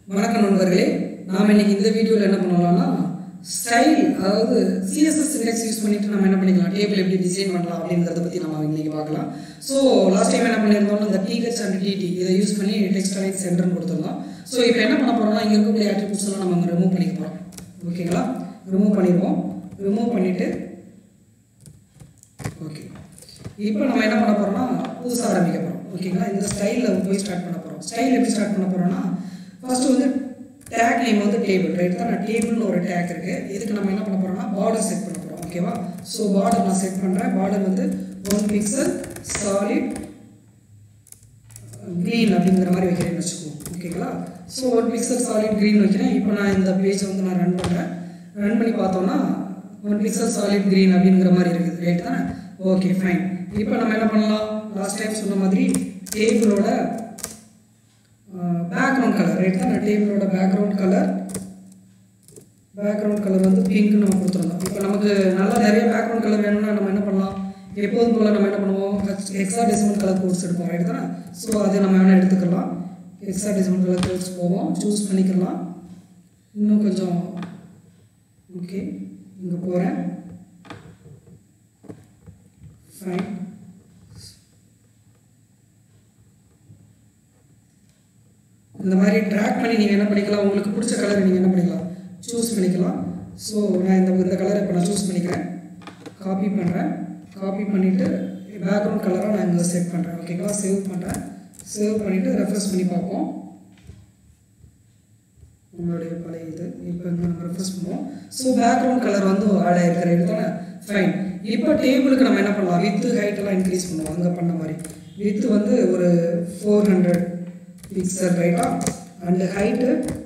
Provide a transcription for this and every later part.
வணக்கம் நண்பர்களே நாம் இன்னைக்கு இந்த வீடியோவில் என்ன பண்ணலாம்னா ஸ்டைல் அதாவது சிஎஸ்எஸ் இண்டெக்ஸ் யூஸ் பண்ணிட்டு நம்ம என்ன பண்ணிக்கலாம் டேபிள் எப்படி டிசைன் பண்ணலாம் அப்படிங்கிறத பற்றி நம்ம இன்னைக்கு பார்க்கலாம் ஸோ லாஸ்ட் டைம் என்ன பண்ணியிருந்தோம்னா இந்த டிஹெச் அண்ட் டிடி இதை யூஸ் பண்ணி டெக்ஸ்ட் அலைன் சென்டர்னு கொடுத்துருந்தோம் ஸோ இப்போ என்ன பண்ண போகிறோம்னா இங்கே இருக்கக்கூடிய attributes எல்லாம் நம்ம ரிமூவ் பண்ணிக்க போகிறோம் ஓகேங்களா ரிமூவ் பண்ணிடுவோம் ரிமூவ் பண்ணிவிட்டு ஓகே இப்போ நம்ம என்ன பண்ண போறோம்னா புதுசாக ஆரம்பிக்க போகிறோம் ஓகேங்களா இந்த ஸ்டைலில் போய் ஸ்டார்ட் பண்ண போகிறோம் ஸ்டைல் எப்படி ஸ்டார்ட் பண்ண போகிறோம்னா ஃபர்ஸ்ட் வந்து டேக் நேம் வந்து டேபிள் ரைட் தான் நான் டேபிள்னு ஒரு டேக் இருக்குது இதுக்கு நம்ம என்ன பண்ண போகிறோம்னா பார்டர் செட் பண்ண போகிறோம் ஓகேவா ஸோ பார்டர் நான் செட் பண்ணுறேன் பார்டர் வந்து ஒன் பிக்சல் சாலிட் க்ரீன் அப்படிங்கிற மாதிரி வைக்கிறேன்னு வச்சுக்குவோம் ஓகேங்களா so one pixel solid green வைக்கிறேன் இப்போ நான் இந்த பேஜை வந்து நான் ரன் பண்ணுறேன் ரன் பண்ணி பார்த்தோம்னா ஒன் பிக்சல் சாலிட் க்ரீன் அப்படிங்கிற மாதிரி இருக்குது ரைட் தானே ஓகே ஃபைன் இப்போ நம்ம என்ன பண்ணலாம் லாஸ்ட் டைம் சொன்ன மாதிரி டேபிளோட பேக்ரவுண்ட் கலர் ரைட் தான் டேபிளோட பேக்ரவுண்ட் கலர் பேக்ரவுண்ட் கலர் வந்து பிங்க் நம்ம கொடுத்துருந்தோம் இப்போ நமக்கு நல்லா நிறைய பேக்ரவுண்ட் கலர் வேணும்னா நம்ம என்ன பண்ணலாம் எப்போதும் போல் நம்ம என்ன பண்ணுவோம் எக்ஸா டெசிமல் கலர் கோர்ஸ் எடுப்போம் ரைட் தானே ஸோ அதை நம்ம வேணால் எடுத்துக்கலாம் எக்ஸா டெசிமல் கலர் கோர்ஸ் போவோம் சூஸ் பண்ணிக்கலாம் இன்னும் கொஞ்சம் ஓகே இங்கே போகிறேன் ஃபைன் இந்த மாதிரி ட்ராக் பண்ணி நீங்கள் என்ன பண்ணிக்கலாம் உங்களுக்கு பிடிச்ச கலரை நீங்கள் என்ன பண்ணிக்கலாம் சூஸ் பண்ணிக்கலாம் ஸோ நான் இந்த இந்த கலரை இப்போ நான் சூஸ் பண்ணிக்கிறேன் காப்பி பண்ணுறேன் காப்பி பண்ணிவிட்டு பேக்ரவுண்ட் கலராக நான் இங்கே செட் பண்ணுறேன் ஓகேங்களா சேவ் பண்ணுறேன் சேவ் பண்ணிவிட்டு ரெஃப்ரெஷ் பண்ணி பார்ப்போம் உங்களுடைய பழைய இது இப்போ இங்கே நம்ம ரெஃப்ரெஷ் பண்ணுவோம் ஸோ பேக்ரவுண்ட் கலர் வந்து ஆட் ஆகிருக்கிற இடத்துல ஃபைன் இப்போ டேபிளுக்கு நம்ம என்ன பண்ணலாம் வித்து ஹைட் எல்லாம் இன்க்ரீஸ் பண்ணுவோம் அங்கே பண்ண மாதிரி வித்து வந்து ஒரு ஃபோர் ஹண்ட்ரட் பிக்சல் ரைட்டா அண்டு ஹைட்டு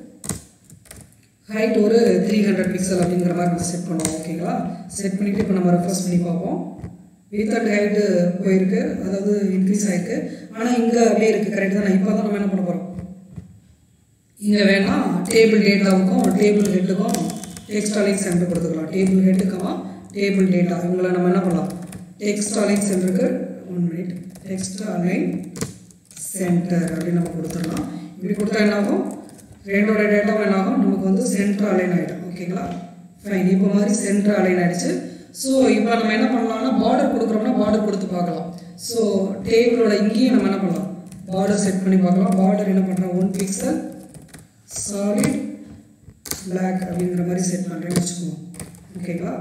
ஹைட் ஒரு த்ரீ ஹண்ட்ரட் பிக்சல் அப்படிங்கிற மாதிரி நம்ம செட் பண்ணுவோம் ஓகேங்களா செட் பண்ணிவிட்டு இப்போ நம்ம ரெஃப்ரெஷ் பண்ணி பார்ப்போம் வித் அண்ட் ஹைட்டு போயிருக்கு அதாவது இன்க்ரீஸ் ஆகிருக்கு ஆனால் இங்கே அப்படியே இருக்குது கரெக்ட் தான் இப்போ தான் நம்ம என்ன பண்ண போகிறோம் இங்கே வேணால் டேபிள் டேட்டாவுக்கும் டேபிள் ஹெட்டுக்கும் டெக்ஸ்ட் அலைன் சென்டர் கொடுத்துக்கலாம் டேபிள் ஹெட்டுக்கமா டேபிள் டேட்டா இவங்களை நம்ம என்ன பண்ணலாம் டெக்ஸ்ட் அலைன் சென்டருக்கு one minute text align centre அப்படின்னு நம்ம கொடுத்துடலாம் இப்படி கொடுத்தா என்ன ஆகும் ரெண்டோட டேட்டாவும் என்ன ஆகும் நமக்கு வந்து சென்டர் அலைன் ஆகிடும் ஓகேங்களா ஃபைன் இப்போ மாதிரி சென்டர் அலைன் ஆகிடுச்சு ஸோ இப்போ நம்ம என்ன பண்ணலாம்னா பார்டர் கொடுக்குறோம்னா பார்டர் கொடுத்து பார்க்கலாம் ஸோ டேபிளோட இங்கேயும் நம்ம என்ன பண்ணலாம் பார்டர் செட் பண்ணி பார்க்கலாம் பார்டர் என்ன பண்ணுறோம் ஒன் பிக்சல் சாலிட் பிளாக் அப்படிங்கிற மாதிரி செட் பண்ணுறேன்னு வச்சுக்குவோம் ஓகேங்களா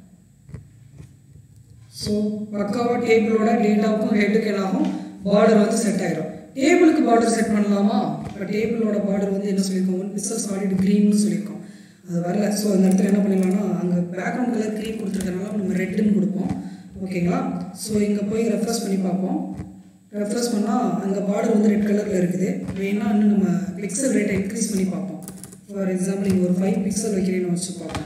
ஸோ பக்காவாக டேபிளோட டேட்டாவுக்கும் ஹெட்டுக்கு என்னாகும் பார்டர் வந்து செட் ஆகிடும் டேபிளுக்கு பார்டர் செட் பண்ணலாமா இப்போ டேபிளோட பார்டர் வந்து என்ன சொல்லியிருக்கோம் ஒன் பிக்சல் சாலிட் க்ரீன்னு சொல்லியிருக்கோம் அது வரல ஸோ அந்த இடத்துல என்ன பண்ணிடலாம்னா அங்கே பேக்ரவுண்ட் கலர் க்ரீன் கொடுத்துருக்கனால நம்ம ரெட்டுன்னு கொடுப்போம் ஓகேங்களா ஸோ இங்கே போய் ரெஃப்ரெஷ் பண்ணி பார்ப்போம் ரெஃப்ரெஷ் பண்ணால் அங்கே பார்டர் வந்து ரெட் கலரில் இருக்குது வேணா இன்னும் நம்ம பிக்சல் ரேட்டை இன்க்ரீஸ் பண்ணி பார்ப்போம் ஃபார் எக்ஸாம்பிள் இங்கே ஒரு ஃபைவ் பிக்சல் வைக்கிறேன்னு வச்சு பார்ப்போம்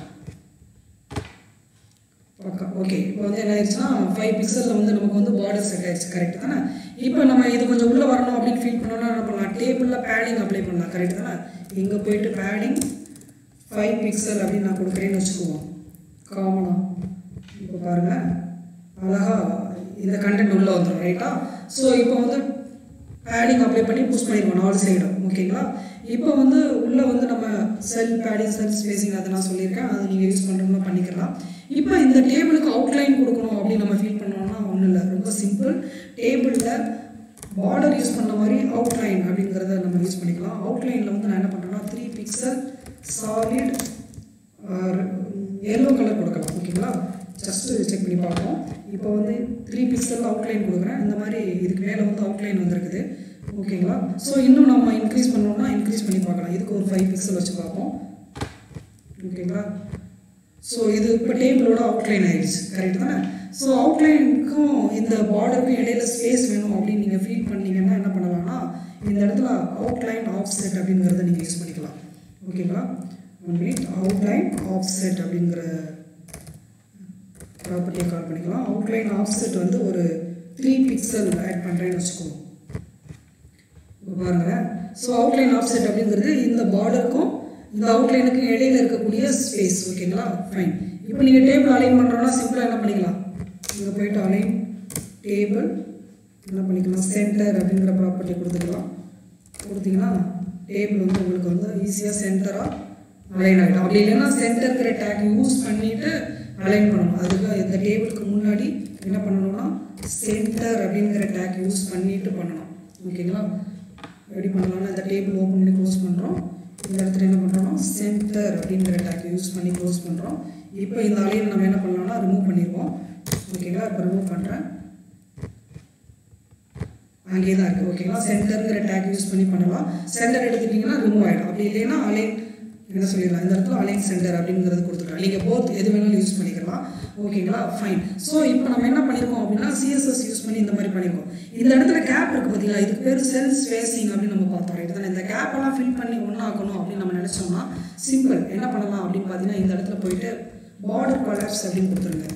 பக்கா ஓகே இப்போ வந்து என்ன ஆயிடுச்சுன்னா ஃபைவ் பிக்சலில் வந்து நமக்கு வந்து பார்டர் செட் ஆயிடுச்சு கரெக்ட் தானே இப்போ நம்ம இது கொஞ்சம் உள்ளே வரணும் அப்படின்னு ஃபீல் பண்ணோம்னா என்ன பண்ணலாம் டேபிளில் பேடிங் அப்ளை பண்ணலாம் கரெக்ட் தானே இங்கே போயிட்டு பேடிங் ஃபைவ் பிக்சல் அப்படின்னு நான் கொடுக்குறேன்னு வச்சுக்குவோம் காமனாக இப்போ பாருங்கள் அழகாக இந்த கண்டென்ட் உள்ளே வந்துடும் ரைட்டா ஸோ இப்போ வந்து பேடிங் அப்ளை பண்ணி புஷ் பண்ணிடுவோம் நாலு சைடும் ஓகேங்களா இப்போ வந்து உள்ளே வந்து நம்ம செல் பேடிங் செல் ஸ்பேசிங் அதை நான் சொல்லியிருக்கேன் அதை நீங்கள் யூஸ் பண்ணுறோம்னா பண்ணிக்கலாம் இப்போ இந்த டேபிளுக்கு அவுட்லைன் கொடுக்கணும் அப்படின்னு நம்ம ஃபீல் பண்ணோம்னா ஒன்றும் இல்லை ரொம்ப சிம்பிள் டேபிளில் பார்டர் யூஸ் பண்ண மாதிரி அவுட்லைன் அப்படிங்கிறத நம்ம யூஸ் பண்ணிக்கலாம் அவுட்லைனில் வந்து நான் என்ன பண்ணுறேன்னா three pixel solid yellow colour கொடுக்கலாம் ஓகேங்களா ஜஸ்ட்டு செக் பண்ணி பார்ப்போம் இப்போ வந்து த்ரீ பிக்சல் அவுட்லைன் கொடுக்குறேன் இந்த மாதிரி இதுக்கு மேலே வந்து அவுட்லைன் வந்திருக்குது ஓகேங்களா ஸோ இன்னும் நம்ம இன்க்ரீஸ் பண்ணோம்னா இன்க்ரீஸ் பண்ணி பார்க்கலாம் இதுக்கு ஒரு ஃபைவ் பிக்சல் வச்சு பார்ப்போம் ஓகேங்களா ஸோ இது இப்போ டேபிளோட அவுட்லைன் ஆயிடுச்சு கரெக்ட் தானே ஸோ அவுட்லைனுக்கும் இந்த பார்டருக்கும் இடையில ஸ்பேஸ் வேணும் அப்படின்னு நீங்கள் ஃபீல் பண்ணீங்கன்னா என்ன பண்ணலாம்னா இந்த இடத்துல அவுட்லைன் ஆஃப் செட் அப்படிங்கிறத நீங்கள் யூஸ் பண்ணிக்கலாம் ஓகேங்களா one minute outline offset அப்படிங்கிற ப்ராப்பர்ட்டியை கால் பண்ணிக்கலாம் அவுட்லைன் ஆஃப் செட் வந்து ஒரு த்ரீ பிக்சல் ஆட் பண்ணுறேன்னு வச்சுக்குவோம் இப்போ பாருங்கள் ஸோ அவுட்லைன் ஆஃப் செட் அப்படிங்கிறது இந்த பார்டருக்கும் இந்த அவுட்லைனுக்கு இடையில இருக்கக்கூடிய ஸ்பேஸ் ஓகேங்களா ஃபைன் இப்போ நீங்கள் டேபிள் அலைன் பண்ணுறோன்னா சிம்பிளாக என்ன பண்ணிக்கலாம் இங்கே போயிட்டு அலைன் டேபிள் என்ன பண்ணிக்கலாம் சென்டர் அப்படிங்கிற ப்ராப்பர்ட்டி கொடுத்துக்கலாம் கொடுத்தீங்கன்னா டேபிள் வந்து உங்களுக்கு வந்து ஈஸியாக சென்டராக அலைன் ஆகிடும் அப்படி இல்லைன்னா சென்டருங்கிற டேக் யூஸ் பண்ணிவிட்டு அலைன் பண்ணணும் அதுக்கு இந்த டேபிளுக்கு முன்னாடி என்ன பண்ணணும்னா சென்டர் அப்படிங்கிற டேக் யூஸ் பண்ணிட்டு பண்ணணும் ஓகேங்களா எப்படி பண்ணலாம்னா இந்த டேபிள் ஓப்பன் பண்ணி க்ளோஸ் பண்ணுறோம் இந்த இடத்துல என்ன பண்ணுறோம்னா சென்டர் அப்படிங்கிற டேக் யூஸ் பண்ணி க்ளோஸ் பண்ணுறோம் இப்போ இந்த அலைன் நம்ம என்ன பண்ணலாம்னா ரிமூவ் பண்ணிடுவோம் ஓகேங்களா இப்போ ரிமூவ் பண்ணுறேன் அங்கேயே தான் இருக்குது ஓகேங்களா சென்டருங்கிற டேக் யூஸ் பண்ணி பண்ணலாம் சென்டர் எடுத்துட்டிங்கன்னா ரிமூவ் ஆகிடும் அப்படி இல்லைன்னா அலைன் என்ன சொல்லிடலாம் இந்த இடத்துல அலைன் சென்டர் அப்படிங்கிறது கொடுத்துக்கலாம் நீங்கள் போத் எது வேணாலும் யூஸ் பண்ணிக்கலாம் ஓகேங்களா ஃபைன் ஸோ இப்போ நம்ம என்ன பண்ணியிருக்கோம் அப்படின்னா சிஎஸ்எஸ் யூஸ் பண்ணி இந்த மாதிரி பண்ணியிருக்கோம் இந்த இடத்துல கேப் இருக்குது பார்த்தீங்களா இதுக்கு பேர் செல் ஸ்பேசிங் அப்படின்னு நம்ம பார்த்தோம் ரைட் தானே இந்த கேப்பெல்லாம் ஃபில் பண்ணி ஒன்றாக்கணும் அப்படின்னு நம்ம நினச்சோம்னா சிம்பிள் என்ன பண்ணலாம் அப்படின்னு பார்த்தீங்கன்னா இந்த இடத்துல போயிட்டு பார்டர் கொலாப்ஸ் அப்படின்னு கொடுத்துருங்க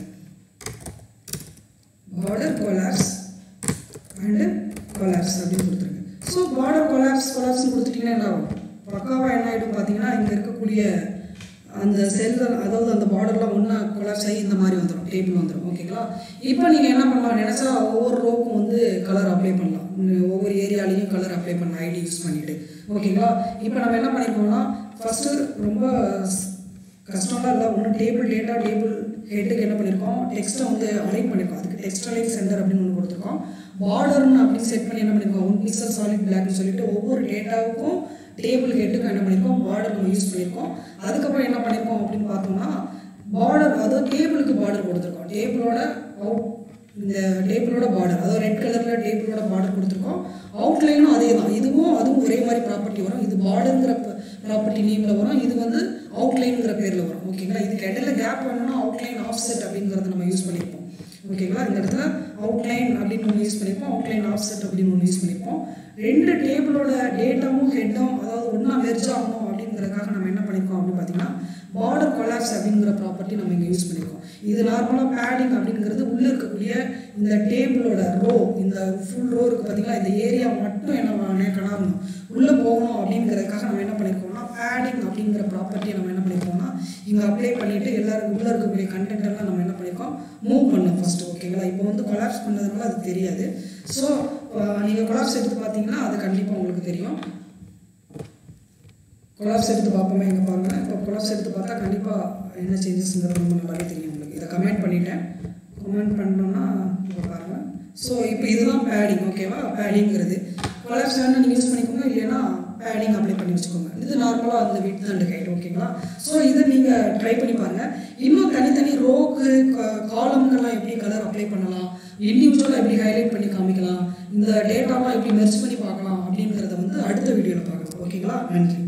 பார்டர் கொலாப்ஸ் அண்டு கொலாப்ஸ் அப்படின்னு கொடுத்துருங்க ஸோ பார்டர் கொலாப்ஸ் கொலாப்ஸ் கொடுத்துட்டீங்கன்னா என்ன ஆகும் பக்காவாக என்ன ஆகிடும் பார்த்தீங்கன்னா இங்கே இருக்கக்கூடிய அந்த செல்கள் அதாவது அந்த பார்டர்லாம் ஒன்றா கொலாப்ஸ் ஆகி இந்த மாதிரி வந்துடும் டேபிள் வந்துடும் ஓகேங்களா இப்போ நீங்கள் என்ன பண்ணலாம் நினச்சா ஒவ்வொரு ரோக்கும் வந்து கலர் அப்ளை பண்ணலாம் உம், ஒவ்வொரு ஏரியாலையும் கலர் அப்ளை பண்ணலாம் ஐடி யூஸ் பண்ணிவிட்டு ஓகேங்களா இப்போ நம்ம என்ன பண்ணியிருக்கோம்னா ஃபஸ்ட்டு ரொம்ப கஷ்டம்லாம் இல்லை ஒன்று டேபிள் டேட்டா டேபிள் ஹெட்டுக்கு என்ன பண்ணியிருக்கோம் டெக்ஸ்ட்டை வந்து அலைன் பண்ணியிருக்கோம் அதுக்கு டெக்ஸ்ட் அலைன் சென்டர் அப்படின்னு ஒன்று கொடுத்துருக்கோம் பார்டர்னு அப்படின்னு செட் பண்ணி என்ன பண்ணியிருக்கோம் ஒன் பிக்சல் சாலிட் பிளாக்னு சொல்லிட்டு ஒவ்வொரு டேட்டாவுக்கும் டேபிள் ஹெட்டுக்கும் என்ன பண்ணியிருக்கோம் பார்டர் நம்ம யூஸ் பண்ணியிருக்கோம் அதுக்கப்புறம் என்ன பண்ணியிருக்கோம் அப்படின்னு பார்த்தோம்னா பார்டர் அதாவது டேபிளுக்கு பார்டர் கொடுத்துருக்கோம் டேபிளோட அவுட் இந்த டேபிளோட பார்டர் அதாவது ரெட் கலரில் டேபிளோட பார்டர் கொடுத்துருக்கோம் அவுட்லைனும் அதே தான் இதுவும் அதுவும் ஒரே மாதிரி ப்ராப்பர்ட்டி வரும் இது பார்டருங்கிற ப்ராப்பர்ட்டி நேமில் வரும் இது வந்து அவுட்லைனுங்கிற பேரில் வரும் ஓகேங்களா இதுக்கு இடையில கேப் வேணும்னா அவுட்லைன் ஆஃப்செட் அப்படிங்கிறத நம்ம யூஸ் பண்ணியிருப்போம் ஓகேங்களா இந்த இடத்துல அவுட்லைன் அப்படின்னு ஒன்று யூஸ் பண்ணியிருப்போம் அவுட்லைன் ஆஃப்செட் அப்படின்னு ஒன்று யூஸ் பண்ணியிருப்போம் ரெண்டு டேபிளோட டேட்டாவும் ஹெட்டும் அதாவது ஒன்றா மெர்ஜ் ஆகணும் அப்படிங்கிறதுக்காக நம்ம என்ன பண்ணியிருக்கோம் அப்படின்னு பார்த்தீங்கன்னா பார்டர் கொலாப்ஸ் அப்படிங்கிற ப்ராப்பர்ட்டி நம்ம இங்கே யூஸ் பண்ணியிருக்கோம் இது நார்மலாக பேடிங் அப்படிங்கிறது உள்ளே இருக்கக்கூடிய இந்த டேபிளோட ரோ இந்த ஃபுல் ரோ இருக்குது பார்த்தீங்களா இந்த ஏரியா மட்டும் என்ன கணாகணும் உள்ளே போகணும் அப்படிங்கிறதுக்காக நம்ம என்ன பண்ணியிருக்கோம்னா பேடிங் அப்படிங்கிற ப்ராப்பர்ட்டியை நம்ம என்ன பண்ணியிருக்கோம்னா இங்கே அப்ளை பண்ணிவிட்டு எல்லாருக்கும் உள்ளே இருக்கக்கூடிய கண்டென்ட் எல்லாம் நம்ம என்ன பண்ணியிருக்கோம் மூவ் பண்ணோம் ஃபஸ்ட்டு ஓகேங்களா இப்போ வந்து கொலாப்ஸ் பண்ணதுனால அது தெரியாது ஸோ நீங்கள் கொலாப்ஸ் எடுத்து பார்த்தீங்கன்னா அது கண்டிப்பாக உங்களுக்கு தெரியும் கொலாப்ஸ் எடுத்து பார்ப்போமே இங்கே பாருங்க இப்போ கொலாப்ஸ் எடுத்து பார்த்தா கண்டிப்பாக என்ன சேஞ்சஸ்ங்கிறது ரொம்ப நல்லாவே தெரியும் உங்களுக்கு இதை கமெண்ட் பண்ணிட்டேன் கமெண்ட் பண்ணோன்னா இப்போ பாருங்க ஸோ இப்போ இதுதான் பேடிங் ஓகேவா பேடிங்கிறது கொலாப்ஸ் வேணால் நீங்கள் யூஸ் பண்ணிக்கோங்க இல்லைன்னா பேடிங் அப்ளை பண்ணி வச்சுக்கோங்க இது நார்மலாக அந்த விட் அண்ட் கைட் ஓகேங்களா ஸோ இதை நீங்கள் ட்ரை பண்ணி பாருங்கள் இன்னும் தனித்தனி ரோக்கு காலம்கெல்லாம் எப்படி கலர் அப்ளை பண்ணலாம் இண்டிவிஜுவலாக எப்படி ஹைலைட் பண்ணி காமிக்கலாம் இந்த டேட்டாலாம் எப்படி மெர்ஜ் பண்ணி பார்க்கலாம் அப்படிங்கிறத வந்து அடுத்த வீடியோவில் பார்க்கலாம் ஓகேங்களா நன்றி